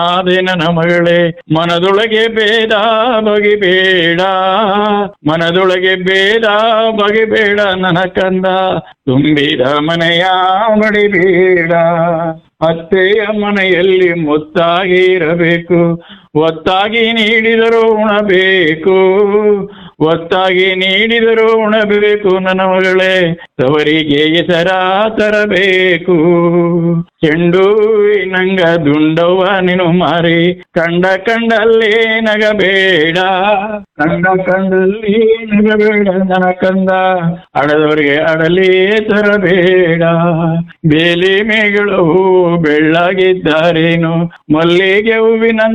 ಆದೆ ನನ್ನ ಮಗಳೇ ಮನದೊಳಗೆ ಭೇದ ಬಗೆಬೇಡ ಮನದೊಳಗೆ ಭೇದ ಬಗೆಬೇಡ ನನ್ನ ಕಂದ ತುಂಬಿದ ಮನೆಯ ಬಡಿಬೇಡ ಅತ್ತೆಯ ಮನೆಯಲ್ಲಿ ಮುತ್ತಾಗಿ ಇರಬೇಕು ಒತ್ತಾಗಿ ನೀಡಿದರೂ ಉಣಬೇಕು ಒತ್ತಾಗಿ ನೀಡಿದರೂ ಉಣಬೇಕು ನನ್ನ ಮಗಳೇ ತವರಿಗೆ ಹೆಸರ ತರಬೇಕು ಚೆಂಡು ನಂಗ ದುಂಡವ್ವ ನೀನು ಮಾರಿ ಕಂಡ ಕಂಡಲ್ಲಿ ನಗಬೇಡ ಕಂಡ ಕಂಡಲ್ಲಿ ನಗಬೇಡ ನನ್ನ ಕಂದ ಅಡದವರಿಗೆ ಅಡಲಿ ತರಬೇಡ ಬೇಲಿ ಮೇಗಳು ಬೆಳ್ಳಾಗಿದ್ದಾರೇನು ಮಲ್ಲಿಗೆ ಹೂವಿನ